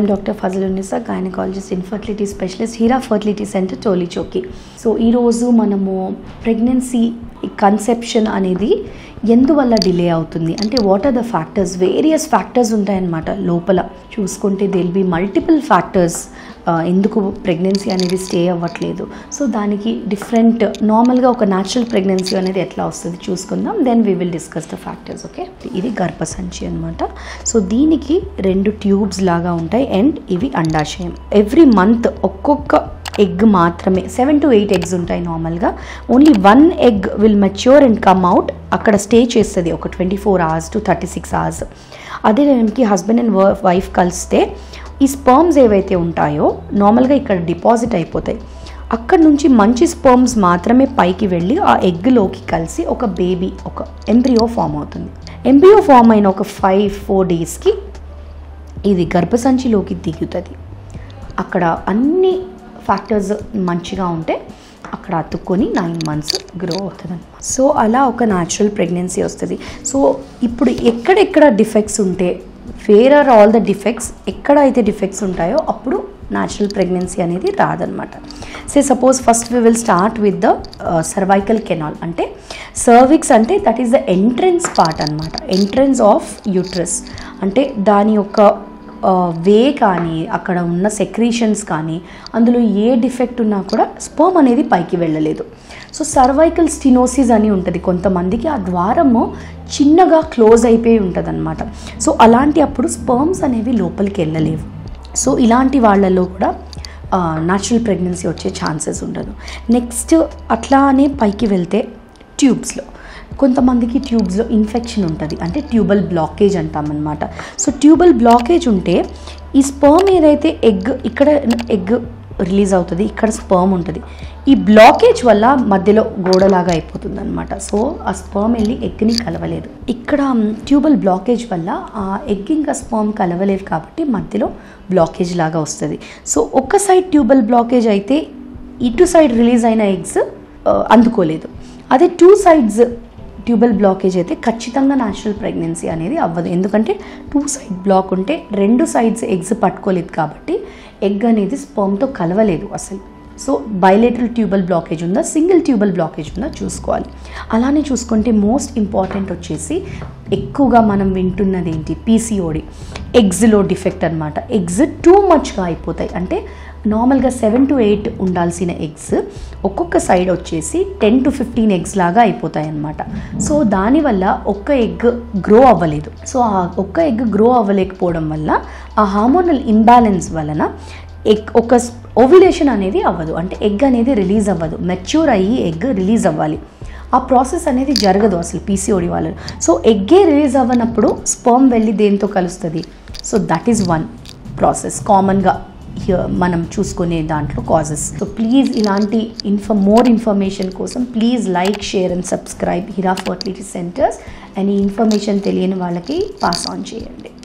I'm doctor Fazal Unnisa gynaecologist infertility specialist Hira fertility centre Toli Chowki so ఈరోజు మనము pregnancy conception అనేది ఎందువల్ల డిలే అవుతుంది అంటే what are the factors various factors ఉంటాయన్నమాట లోపల చూసుకుంటే దిల్ బి మల్టిపుల్ ఫ్యాక్టర్స్ ఎందుకు ప్రెగ్నెన్సీ అనేది స్టే అవ్వట్లేదు సో దానికి డిఫరెంట్ నార్మల్గా ఒక న్యాచురల్ ప్రెగ్నెన్సీ అనేది ఎట్లా వస్తుంది చూసుకుందాం then we will discuss the factors okay ఇది గర్భసంచి అనమాట సో దీనికి రెండు ట్యూబ్స్ లాగా ఉంటాయి అండ్ ఇవి అండాశయం ఎవ్రీ మంత్ ఒక్కొక్క ఎగ్ మాత్రమే సెవెన్ టు ఎయిట్ ఎగ్స్ ఉంటాయి నార్మల్గా only one egg will mature and come out అక్కడ స్టే చేస్తుంది ఒక twenty four hours to thirty six hours అదే టైంకి హస్బెండ్ అండ్ వైఫ్ కలిస్తే ఈ స్పర్మ్స్ ఏవైతే ఉంటాయో నార్మల్గా ఇక్కడ డిపాజిట్ అయిపోతాయి అక్కడ నుంచి మంచి స్పర్మ్స్ మాత్రమే పైకి వెళ్ళి ఆ ఎగ్లోకి కలిసి ఒక బేబీ ఒక ఎంబ్రియో ఫామ్ అవుతుంది ఎంబ్రియో ఫామ్ అయిన ఒక ఫైవ్ ఫోర్ డేస్కి ఇది గర్భసంచిలోకి దిగుతుంది అక్కడ అన్ని ఫ్యాక్టర్స్ మంచిగా ఉంటే అక్కడ అతుక్కొని నైన్ మంత్స్ గ్రో అవుతుంది అనమాట సో అలా ఒక న్యాచురల్ ప్రెగ్నెన్సీ వస్తుంది సో ఇప్పుడు ఎక్కడెక్కడ డిఫెక్ట్స్ ఉంటే where are all the defects ఎక్కడ అయితే డిఫెక్ట్స్ ఉంటాయో అప్పుడు న్యాచురల్ ప్రెగ్నెన్సీ అనేది రాదనమాట say suppose first we will start with the cervical canal అంటే సర్విక్స్ అంటే that is the entrance part అనమాట ఎంట్రన్స్ ఆఫ్ యూట్రస్ అంటే దాని యొక్క వే కానీ అక్కడ ఉన్న సెక్రీషన్స్ కానీ అందులో ఏ డిఫెక్ట్ ఉన్నా కూడా స్పర్మ్ అనేది పైకి వెళ్ళలేదు సో సర్వైకల్ స్టినోసిస్ అని ఉంటుంది కొంతమందికి ఆ ద్వారము చిన్నగా క్లోజ్ అయిపోయి ఉంటుంది అనమాట సో అలాంటి అప్పుడు స్పర్మ్స్ అనేవి లోపలికి వెళ్ళలేవు సో ఇలాంటి వాళ్ళలో కూడా న్యాచురల్ ప్రెగ్నెన్సీ వచ్చే ఛాన్సెస్ ఉండదు నెక్స్ట్ అట్లానే పైకి వెళ్తే ట్యూబ్స్లో కొంతమందికి ట్యూబ్స్లో ఇన్ఫెక్షన్ ఉంటుంది అంటే ట్యూబల్ బ్లాకేజ్ అంటామన్నమాట సో ట్యూబల్ బ్లాకేజ్ ఉంటే ఈ స్పర్మ్ ఏదైతే ఎగ్ ఇక్కడ ఎగ్ రిలీజ్ అవుతుంది ఇక్కడ స్పర్మ్ ఉంటుంది ఈ బ్లాకేజ్ వల్ల మధ్యలో గోడలాగా అయిపోతుంది అనమాట సో ఆ స్పర్మ్ వెళ్ళి ఎగ్ని కలవలేదు ఇక్కడ ట్యూబల్ బ్లాకేజ్ వల్ల ఆ ఎగ్ ఇంకా స్పర్మ్ కలవలేదు కాబట్టి మధ్యలో బ్లాకేజ్ లాగా వస్తుంది సో ఒక సైడ్ ట్యూబల్ బ్లాకేజ్ అయితే ఇటు సైడ్ రిలీజ్ అయిన ఎగ్స్ అందుకోలేదు అదే టూ సైడ్స్ ట్యూబల్ బ్లాకేజ్ అయితే ఖచ్చితంగా న్యాచురల్ ప్రెగ్నెన్సీ అనేది అవ్వదు ఎందుకంటే టూ సైడ్ బ్లాక్ ఉంటే రెండు సైడ్స్ ఎగ్స్ పట్టుకోలేదు కాబట్టి ఎగ్ అనేది స్పర్మ్తో కలవలేదు అసలు సో బయలేటరల్ ట్యూబల్ బ్లాకేజ్ ఉందా సింగిల్ ట్యూబల్ బ్లాకేజ్ ఉందా చూసుకోవాలి అలానే చూసుకుంటే మోస్ట్ ఇంపార్టెంట్ వచ్చేసి ఎక్కువగా మనం వింటున్నది ఏంటి పీసీఓడి ఎగ్స్లో డిఫెక్ట్ అనమాట ఎగ్స్ టూ మచ్గా అయిపోతాయి అంటే నార్మల్గా సెవెన్ టు ఎయిట్ ఉండాల్సిన ఎగ్స్ ఒక్కొక్క సైడ్ వచ్చేసి టెన్ టు ఫిఫ్టీన్ ఎగ్స్ లాగా అయిపోతాయి అన్నమాట సో దానివల్ల ఒక్క ఎగ్ గ్రో అవ్వలేదు సో ఆ ఒక్క ఎగ్ గ్రో అవ్వలేకపోవడం వల్ల ఆ హార్మోనల్ ఇంబ్యాలెన్స్ వలన ఎగ్ ఒక ఓవ్యులేషన్ అనేది అవ్వదు అంటే ఎగ్ అనేది రిలీజ్ అవ్వదు మెచ్యూర్ అయ్యి ఎగ్ రిలీజ్ అవ్వాలి ఆ ప్రాసెస్ అనేది జరగదు అసలు పీసీఓడి వాళ్ళలో సో ఎగ్గే రిలీజ్ అవ్వనప్పుడు స్పర్మ్ వెళ్ళి దేంతో కలుస్తుంది so that is one process కామన్గా మనం చూసుకునే దాంట్లో కాజెస్ సో ప్లీజ్ ఇలాంటి ఇన్ఫ మోర్ ఇన్ఫర్మేషన్ కోసం please like share and subscribe Hira fertility centres and ఈ ఇన్ఫర్మేషన్ తెలియని వాళ్ళకి పాస్ ఆన్ చేయండి